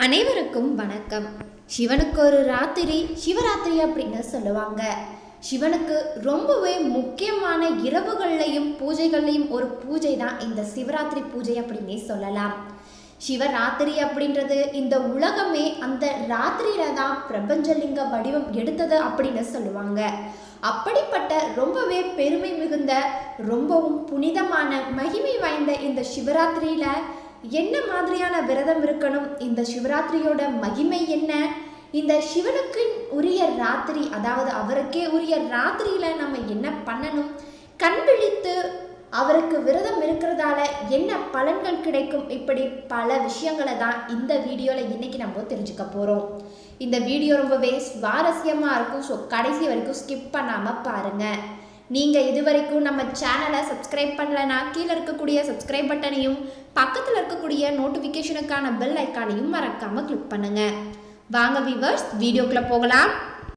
அனைவருக்கும் வணக்கம் சிவனுக்கு ஒரு ராத்திரி சிவராத்திரி அப்படின்னு சொல்லுவாங்க சிவனுக்கு ரொம்பவே முக்கியமான இரவுகள்லையும் பூஜைகள்லையும் ஒரு பூஜை தான் இந்த சிவராத்திரி பூஜை அப்படின்னே சொல்லலாம் சிவராத்திரி அப்படின்றது இந்த உலகமே அந்த ராத்திரியில தான் பிரபஞ்சலிங்க வடிவம் எடுத்தது அப்படின்னு சொல்லுவாங்க அப்படிப்பட்ட ரொம்பவே பெருமை மிகுந்த ரொம்பவும் புனிதமான மகிமை வாய்ந்த இந்த சிவராத்திரியில என்ன மாதிரியான விரதம் இருக்கணும் இந்த சிவராத்திரியோட மகிமை என்ன இந்த சிவனுக்கு உரிய ராத்திரி அதாவது அவருக்கே உரிய ராத்திரியில நம்ம என்ன பண்ணணும் கண் விழித்து அவருக்கு விரதம் இருக்கிறதால என்ன பலன்கள் கிடைக்கும் இப்படி பல விஷயங்களை தான் இந்த வீடியோவில் இன்னைக்கு நம்ம தெரிஞ்சுக்க போகிறோம் இந்த வீடியோ ரொம்பவே சுவாரஸ்யமாக இருக்கும் ஸோ கடைசி வரைக்கும் ஸ்கிப் பண்ணாமல் பாருங்கள் நீங்கள் இது வரைக்கும் நம்ம சேனலை சப்ஸ்கிரைப் பண்ணலைன்னா கீழே இருக்கக்கூடிய சப்ஸ்கிரைப் பட்டனையும் பக்கத்தில் இருக்கக்கூடிய நோட்டிஃபிகேஷனுக்கான பெல் ஐக்கானையும் மறக்காமல் கிளிக் பண்ணுங்கள் வாங்க விவர்ஸ் வீடியோக்குள்ளே போகலாம்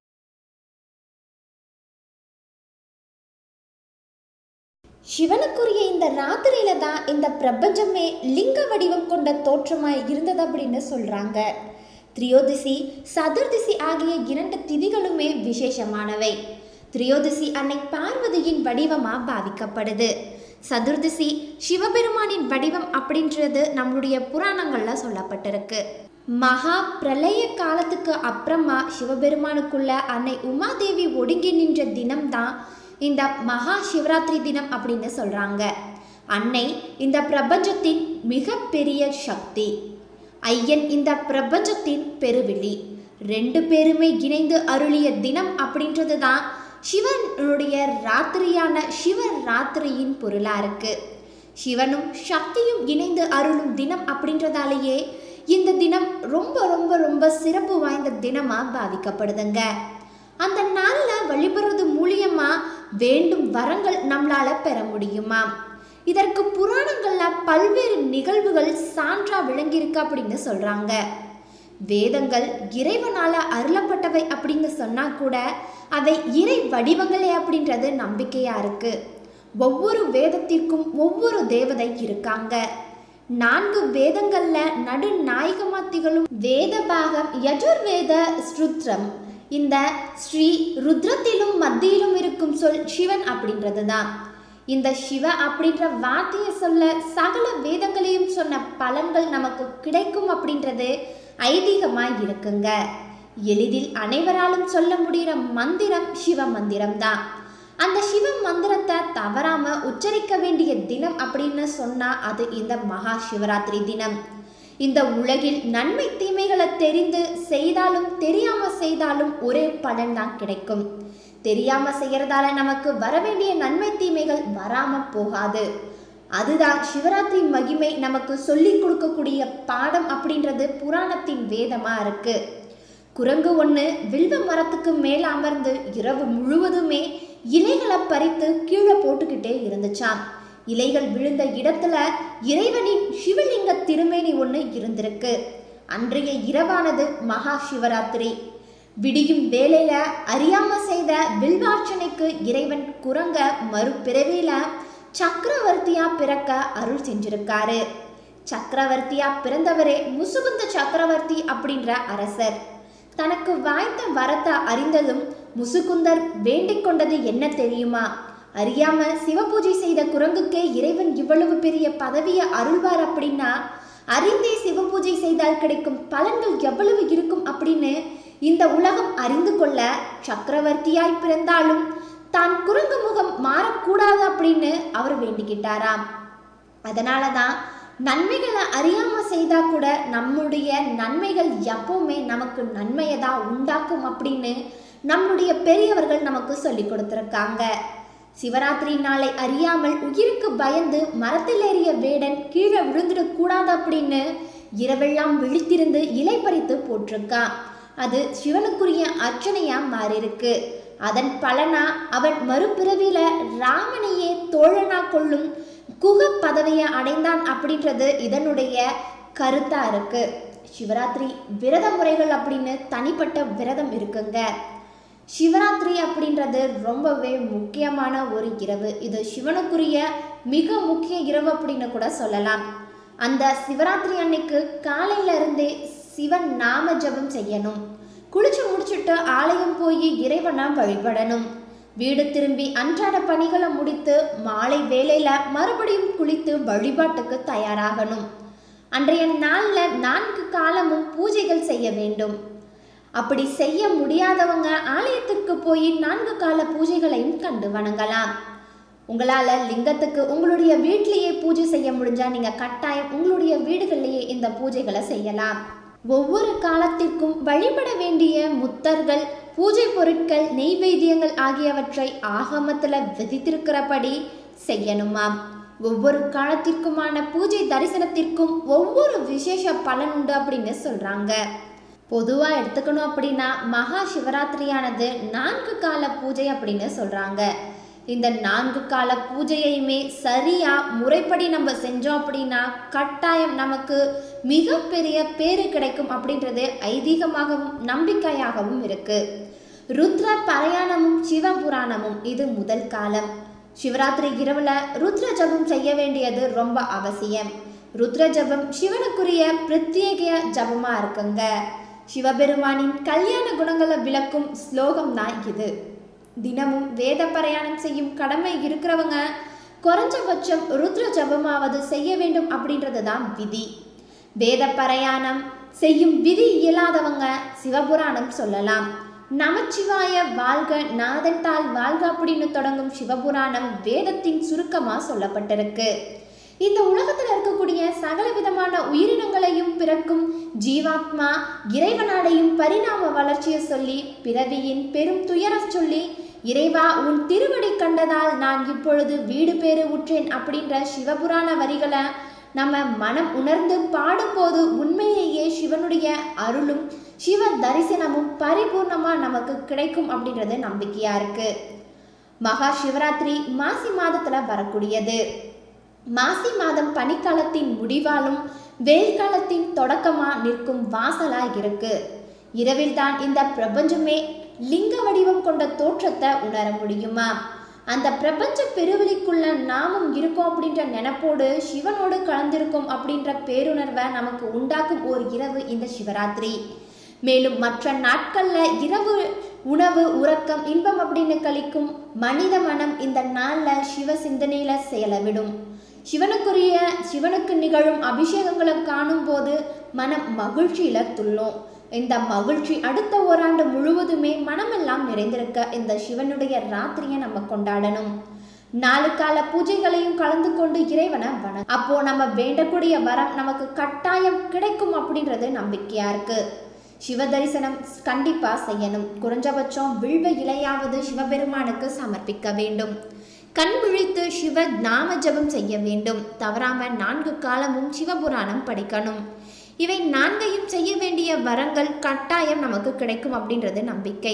சிவனுக்குரிய இந்த ராத்திரியில தான் இந்த பிரபஞ்சமே லிங்க வடிவம் கொண்ட தோற்றமாய் இருந்தது அப்படின்னு சொல்றாங்க திரியோதிசி சதுர்திசி ஆகிய இரண்டு திதிகளுமே விசேஷமானவை திரியோதிசி அன்னை பார்வதியின் வடிவமா பாவிக்கப்படுது சதுர்திசி சிவபெருமானின் வடிவம் அப்படின்றது நம்மளுடைய புராணங்கள்ல சொல்லப்பட்டிருக்கு மகா பிரளய காலத்துக்கு அப்புறமா சிவபெருமானுக்குள்ள அன்னை உமாதேவி ஒடுங்கி நின்ற தினம்தான் இந்த மகா சிவராத்திரி தினம் அப்படின்னு சொல்றாங்க அன்னை இந்த பிரபஞ்சத்தின் மிகப்பெரிய சக்தி ஐயன் இந்த பிரபஞ்சத்தின் பெருவிழி ரெண்டு பேருமே இணைந்து அருளிய தினம் அப்படின்றது தான் சிவனுடைய ராத்திரியான சிவ ராத்திரியின் பொருளா இருக்கு சிவனும் சக்தியும் இணைந்து அருளும் தினம் அப்படின்றதாலேயே இந்த தினம் ரொம்ப ரொம்ப ரொம்ப சிறப்பு வாய்ந்த தினமா பாவிக்கப்படுதுங்க அந்த நாளில் வழிபடுறது மூலியமா வேண்டும் வரங்கள் நம்மளால பெற முடியுமா இதற்கு புராணங்கள்ல பல்வேறு நிகழ்வுகள் சான்றா விளங்கியிருக்கு அப்படின்னு சொல்றாங்க வேதங்கள் இறைவனால அருளப்பட்டவை அப்படின்னு சொன்னா கூட அவை இறை வடிவங்களே அப்படின்றது நம்பிக்கையா இருக்கு ஒவ்வொரு வேதத்திற்கும் ஒவ்வொரு தேவதை இருக்காங்க நான்கு வேதங்கள்ல நடு நாயகமா திகழும் வேத பாகம் யஜுர்வேத ஸ்ருத்ரம் இந்த ஸ்ரீ ருத்ரத்திலும் மத்தியிலும் இருக்கும் சொல் சிவன் அப்படின்றது தான் இந்த சிவ அப்படின்ற வார்த்தையை சொல்ல சகல வேதங்களையும் சொன்ன பலன்கள் நமக்கு கிடைக்கும் அப்படின்றது ஐதீகமாக இருக்குங்க எளிதில் அனைவராலும் சொல்ல முடிகிற மந்திரம் சிவ மந்திரம் தான் அந்த சிவ மந்திரத்தை தவறாம உச்சரிக்க வேண்டிய தினம் அப்படின்னு சொன்னா அது இந்த மகா சிவராத்திரி தினம் இந்த உலகில் நன்மை தீமைகளை தெரிந்து செய்தாலும் தெரியாம செய்தாலும் ஒரே பலன் தான் கிடைக்கும் தெரியாம செய்யறதால நமக்கு வர வேண்டிய நன்மை தீமைகள் வராம போகாது அதுதான் சிவராத்திரி மகிமை நமக்கு சொல்லி கொடுக்கக்கூடிய பாடம் அப்படின்றது புராணத்தின் வேதமா இருக்கு குரங்கு ஒன்று வில்வ மரத்துக்கு மேல அமர்ந்து இரவு முழுவதுமே இலைகளை பறித்து கீழே போட்டுக்கிட்டே இருந்துச்சாம் இலைகள் விழுந்த இடத்துல இறைவனின் சிவலிங்க திருமேனி ஒன்று இருந்திருக்கு அன்றைய இரவானது மகா சிவராத்திரி விடியும் வேலையில அறியாம செய்த வில்வார்ச்சனைக்கு இறைவன் குரங்க மறுபிறவியில சக்கரவர்த்தியா பிறக்க அருள் செஞ்சிருக்காரு சக்கரவர்த்தியா பிறந்தவரே முசுகுந்த சக்கரவர்த்தி அப்படின்ற அரசர் தனக்கு வாய்த்த வரத்தை அறிந்ததும் முசுகுந்தர் வேண்டிக் கொண்டது என்ன தெரியுமா அறியாம சிவபூஜை செய்த குரங்குக்கே இறைவன் இவ்வளவு பெரிய பதவியை அருள்வார் அப்படின்னா அறிந்தே சிவபூஜை செய்தால் கிடைக்கும் பலன்கள் எவ்வளவு இருக்கும் அப்படின்னு இந்த உலகம் அறிந்து கொள்ள சக்கரவர்த்தியாய் பிறந்தாலும் தான் குரங்கு முகம் மாறக்கூடாது அப்படின்னு அவர் வேண்டிக்கிட்டாராம் அதனால தான் நன்மைகளை அறியாம செய்தா கூட நம்முடைய நன்மைகள் எப்பவுமே நமக்கு நன்மையை தான் உண்டாக்கும் அப்படின்னு நம்முடைய பெரியவர்கள் நமக்கு சொல்லி கொடுத்துருக்காங்க சிவராத்திரி நாளை அறியாமல் உயிருக்கு பயந்து மரத்தில் ஏறிய வேடன் கீழே விழுந்துடக்கூடாது அப்படின்னு இரவெல்லாம் விழித்திருந்து இலை பறித்து போட்டிருக்கான் அது சிவனுக்குரிய அர்ச்சனையா மாறியிருக்கு அதன் பலனா அவன் மறுபிறவியில ராமனையே தோழனா கொள்ளும் குக பதவியை அடைந்தான் அப்படின்றது இதனுடைய கருத்தா இருக்கு சிவராத்திரி விரத முறைகள் அப்படின்னு தனிப்பட்ட விரதம் இருக்குங்க சிவராத்திரி அப்படின்றது ரொம்பவே முக்கியமான ஒரு இரவு இது சிவனுக்குரிய மிக முக்கிய இரவு அப்படின்னு கூட சொல்லலாம் அந்த சிவராத்திரி அன்னைக்கு காலையில இருந்தே சிவன் நாம ஜபம் செய்யணும் குளிச்சு முடிச்சுட்டு ஆலயம் போய் இறைவனை வழிபடணும் வீடு திரும்பி அன்றாட பணிகளை முடித்து மாலை வேளையில மறுபடியும் குளித்து வழிபாட்டுக்கு தயாராகணும் அன்றைய நாளில் நான்கு காலமும் பூஜைகள் செய்ய வேண்டும் அப்படி செய்ய முடியாதவங்க ஆலயத்திற்கு போய் நான்கு கால பூஜைகளையும் கண்டு வணங்கலாம் உங்களால் லிங்கத்துக்கு உங்களுடைய வீட்டிலேயே பூஜை செய்ய முடிஞ்சா நீங்கள் கட்டாயம் உங்களுடைய வீடுகளிலேயே இந்த பூஜைகளை செய்யலாம் ஒவ்வொரு காலத்திற்கும் வழிபட வேண்டிய முத்தர்கள் பூஜை பொருட்கள் நெய்வேத்தியங்கள் ஆகியவற்றை ஆகமத்தில் விதித்திருக்கிறபடி செய்யணுமாம் ஒவ்வொரு காலத்திற்குமான பூஜை தரிசனத்திற்கும் ஒவ்வொரு விசேஷ பலன் உண்டு அப்படின்னு சொல்றாங்க பொதுவாக எடுத்துக்கணும் அப்படின்னா மகா சிவராத்திரியானது நான்கு கால பூஜை அப்படின்னு சொல்றாங்க இந்த நான்கு கால பூஜையுமே சரியா முறைப்படி நம்ம செஞ்சோம் அப்படின்னா கட்டாயம் நமக்கு மிகப்பெரிய பேரு கிடைக்கும் அப்படின்றது ஐதீகமாகவும் நம்பிக்கையாகவும் இருக்கு ருத்ர பரயாணமும் சிவபுராணமும் இது முதல் காலம் சிவராத்திரி இரவுல ருத்ர ஜபம் செய்ய வேண்டியது ரொம்ப அவசியம் ருத்ர ஜபம் சிவனுக்குரிய பிரத்யேக ஜபமா இருக்குங்க சிவபெருமானின் கல்யாண குணங்களை விளக்கும் ஸ்லோகம் தான் இது தினமும் வேத பிரயாணம் செய்யும் கடமை இருக்கிறவங்க குறைஞ்சபட்சம் ருத்ர ஜபமாவது செய்ய வேண்டும் அப்படின்றது தான் விதி வேத பிரயாணம் செய்யும் விதி இயலாதவங்க சிவபுராணம் சொல்லலாம் நமச்சிவாய வாழ்க நாதன்தால் வாழ்க அப்படின்னு தொடங்கும் சிவபுராணம் வேதத்தின் சுருக்கமா சொல்லப்பட்டிருக்கு இந்த உலகத்தில் இருக்கக்கூடிய சகல விதமான உயிரினங்களையும் பிறக்கும் ஜீவாத்மா இறைவனாடையும் பரிணாம வளர்ச்சியை சொல்லி பிறவியின் பெரும் துயரச் சொல்லி இறைவா உன் திருவடி கண்டதால் நான் இப்பொழுது வீடு பேறு உற்றேன் அப்படின்ற சிவபுராண வரிகளை நம்ம மனம் உணர்ந்து பாடும்போது உண்மையிலேயே சிவனுடைய அருளும் சிவ தரிசனமும் பரிபூர்ணமா நமக்கு கிடைக்கும் அப்படின்றது நம்பிக்கையா இருக்கு மகா சிவராத்திரி மாசி மாதத்துல வரக்கூடியது மாசி மாதம் பனிக்காலத்தின் முடிவாலும் வெயில் காலத்தின் தொடக்கமா நிற்கும் வாசலா இருக்கு இரவில் தான் இந்த பிரபஞ்சமே லிங்க வடிவம் கொண்ட தோற்றத்தை உணர முடியுமா அந்த பிரபஞ்ச பெருவெளிக்குள்ள நாமும் இருக்கோம் அப்படின்ற நினைப்போடு சிவனோடு கலந்திருக்கோம் அப்படின்ற பேருணர்வை நமக்கு உண்டாக்கும் ஒரு இரவு இந்த சிவராத்திரி மேலும் மற்ற நாட்கள்ல இரவு உணவு உறக்கம் இன்பம் அப்படின்னு கழிக்கும் மனித மனம் இந்த நாள்ல சிவ சிந்தனையில செயலவிடும் சிவனுக்குரிய சிவனுக்கு நிகழும் அபிஷேகங்களை காணும் போது மனம் மகிழ்ச்சியில துள்ளும் இந்த மகிழ்ச்சி அடுத்த ஓராண்டு முழுவதுமே மனமெல்லாம் நிறைந்திருக்க இந்த சிவனுடைய ராத்திரியை நம்ம கொண்டாடணும் நாலு கால பூஜைகளையும் கலந்து கொண்டு இறைவனை வண அப்போ நம்ம வேண்டக்கூடிய வரம் நமக்கு கட்டாயம் கிடைக்கும் அப்படின்றது நம்பிக்கையா இருக்கு சிவ தரிசனம் கண்டிப்பா செய்யணும் குறைஞ்சபட்சம் வில்வ இலையாவது சிவபெருமானுக்கு சமர்ப்பிக்க வேண்டும் கண் விழித்து சிவ நாம ஜபம் செய்ய வேண்டும் தவறாம நான்கு காலமும் சிவபுராணம் படிக்கணும் இவை நான்கையும் செய்ய வேண்டிய வரங்கள் கட்டாயம் நமக்கு கிடைக்கும் அப்படின்றது நம்பிக்கை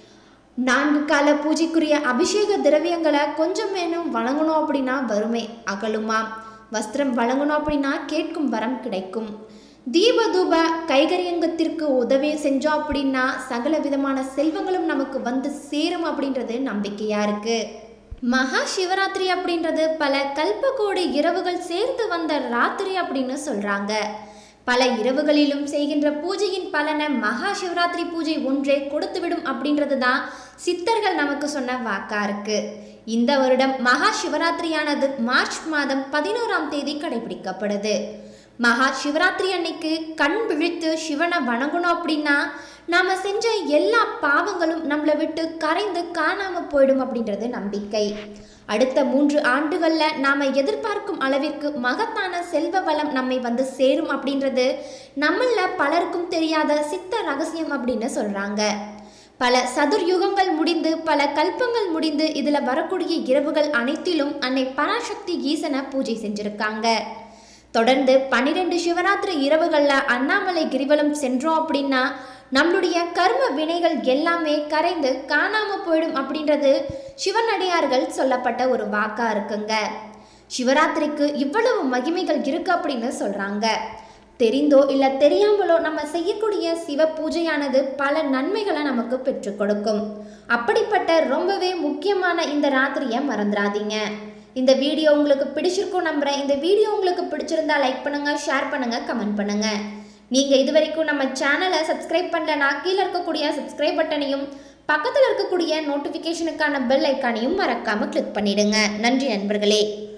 நான்கு கால பூஜைக்குரிய அபிஷேக திரவியங்களை கொஞ்சம் வேணும் வழங்கணும் அப்படின்னா வறுமை அகலுமா வஸ்திரம் வழங்கணும் அப்படின்னா கேட்கும் வரம் கிடைக்கும் தீப தூப கைகரியங்கத்திற்கு உதவி செஞ்சோம் அப்படின்னா சகல விதமான செல்வங்களும் நமக்கு வந்து சேரும் அப்படின்றது நம்பிக்கையா இருக்கு மகா சிவராத்திரி அப்படின்றது பல கல்பகோடி இரவுகள் சேர்ந்து வந்த ராத்திரி அப்படின்னு சொல்றாங்க பல இரவுகளிலும் செய்கின்ற பூஜையின் பலனை மகா சிவராத்திரி பூஜை ஒன்றே கொடுத்துவிடும் அப்படின்றது தான் சித்தர்கள் நமக்கு சொன்ன வாக்கா இருக்கு இந்த வருடம் மகா சிவராத்திரியானது மார்ச் மாதம் பதினோராம் தேதி கடைபிடிக்கப்படுது மகா சிவராத்திரி அன்னைக்கு கண் விழித்து சிவனை வணங்கணும் அப்படின்னா நாம செஞ்ச எல்லா பாவங்களும் நம்மளை விட்டு கரைந்து காணாம போயிடும் அப்படின்றது நம்பிக்கை அடுத்த மூன்று ஆண்டுகள்ல நாம எதிர்பார்க்கும் அளவிற்கு மகத்தான செல்வ வளம் நம்மை வந்து சேரும் அப்படின்றது நம்மள பலருக்கும் தெரியாத சித்த ரகசியம் அப்படின்னு சொல்றாங்க பல சதுர்யுகங்கள் முடிந்து பல கல்பங்கள் முடிந்து இதுல வரக்கூடிய இரவுகள் அனைத்திலும் அன்னை பராசக்தி ஈசனை பூஜை செஞ்சிருக்காங்க தொடர்ந்து பன்னிரெண்டு சிவராத்திரி இரவுகள்ல அண்ணாமலை கிரிவலம் சென்றோம் அப்படின்னா நம்மளுடைய கர்ம வினைகள் எல்லாமே கரைந்து காணாம போயிடும் அப்படின்றது சிவனடியார்கள் சொல்லப்பட்ட ஒரு வாக்கா இருக்குங்க சிவராத்திரிக்கு இவ்வளவு மகிமைகள் இருக்கு அப்படின்னு சொல்றாங்க தெரிந்தோ இல்லை தெரியாமலோ நம்ம செய்யக்கூடிய சிவ பூஜையானது பல நன்மைகளை நமக்கு பெற்றுக் கொடுக்கும் அப்படிப்பட்ட ரொம்பவே முக்கியமான இந்த ராத்திரியை மறந்துடாதீங்க இந்த வீடியோ உங்களுக்கு பிடிச்சிருக்கும் நம்புறேன் இந்த வீடியோ உங்களுக்கு பிடிச்சிருந்தா லைக் பண்ணுங்க ஷேர் பண்ணுங்க கமெண்ட் பண்ணுங்க நீங்கள் இது வரைக்கும் நம்ம சேனலை சப்ஸ்கிரைப் பண்ணலனா கீழே இருக்கக்கூடிய சப்ஸ்கிரைப் பட்டனையும் பக்கத்தில் இருக்கக்கூடிய நோட்டிஃபிகேஷனுக்கான பெல் ஐக்கானையும் மறக்காமல் கிளிக் பண்ணிடுங்க நன்றி நண்பர்களே